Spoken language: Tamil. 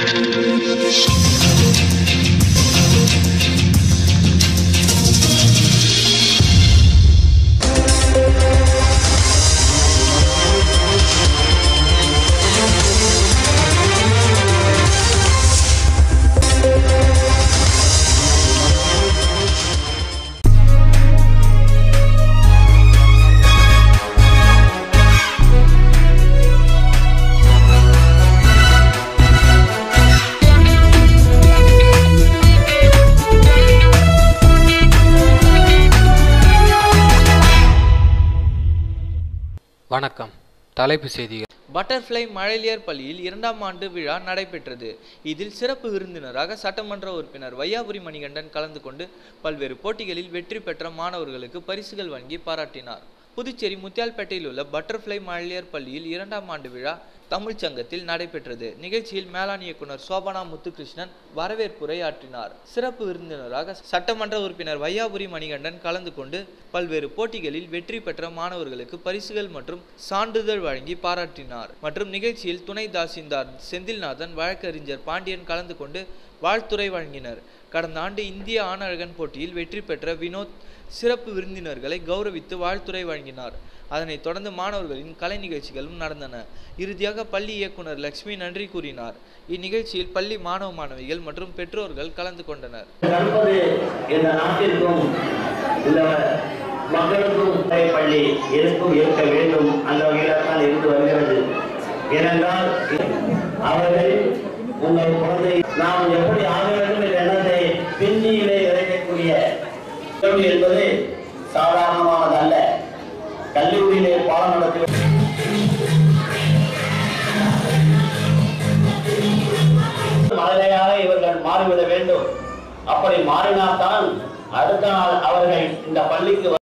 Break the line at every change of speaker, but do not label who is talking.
வணக்கம் தலைப்புச் செய்திகள்
பட்டர்ஃப்ளை மழலையர் பள்ளியில் இரண்டாம் ஆண்டு விழா நடைபெற்றது இதில் சிறப்பு விருந்தினராக சட்டமன்ற உறுப்பினர் வையாபுரி மணிகண்டன் கலந்து கொண்டு பல்வேறு போட்டிகளில் வெற்றி பெற்ற மாணவர்களுக்கு பரிசுகள் வழங்கி பாராட்டினார் புதுச்சேரி முத்தியால்பேட்டையில் உள்ள பட்டர்ஃப்ளை மழலையர் பள்ளியில் இரண்டாம் ஆண்டு விழா தமிழ்ச் சங்கத்தில் நடைபெற்றது நிகழ்ச்சியில் மேலாண் இயக்குனர் சோபனா முத்துகிருஷ்ணன் வரவேற்புரை ஆற்றினார் சிறப்பு விருந்தினராக சட்டமன்ற உறுப்பினர் வையாபுரி மணிகண்டன் கலந்து கொண்டு பல்வேறு போட்டிகளில் வெற்றி பெற்ற மாணவர்களுக்கு பரிசுகள் மற்றும் சான்றிதழ் வழங்கி பாராட்டினார் மற்றும் நிகழ்ச்சியில் துணை தாசில்தார் செந்தில்நாதன் வழக்கறிஞர் பாண்டியன் கலந்து கொண்டு வாழ்த்துரை வழங்கினர் கடந்த ஆண்டு இந்திய ஆணழகன் போட்டியில் வெற்றி பெற்ற வினோத் சிறப்பு விருந்தினர்களை கௌரவித்து வாழ்த்துரை வழங்கினார் அதனைத் தொடர்ந்து மாணவர்களின் கலை நிகழ்ச்சிகளும் நடந்தன இறுதியாக பள்ளி இயக்குனர் லட்சுமி நன்றி கூறினார் இந்நிகழ்ச்சியில் பள்ளி மாணவ மாணவிகள் மற்றும் பெற்றோர்கள் கலந்து கொண்டனர்
கற்பது இந்த நாட்டிற்கும் இந்த மக்களுக்கும் பள்ளி இருக்கும் இருக்க வேண்டும் அந்த வகையில் தான் இருந்து வருகிறது ஏனென்றால் அவர்கள் உங்கள் குழந்தை நாம் எப்படி ஆக வேண்டும் என்ற எண்ணத்தை பின்னியிலே இறைக்கக்கூடிய கல்வி என்பது சாதாரணமானதல்ல கல்லூரியிலே பாடம் நடத்தி மழலையாக இவர்கள் மாறிவிட வேண்டும் அப்படி மாறினால்தான் அடுத்த நாள் அவர்கள் இந்த பள்ளிக்கு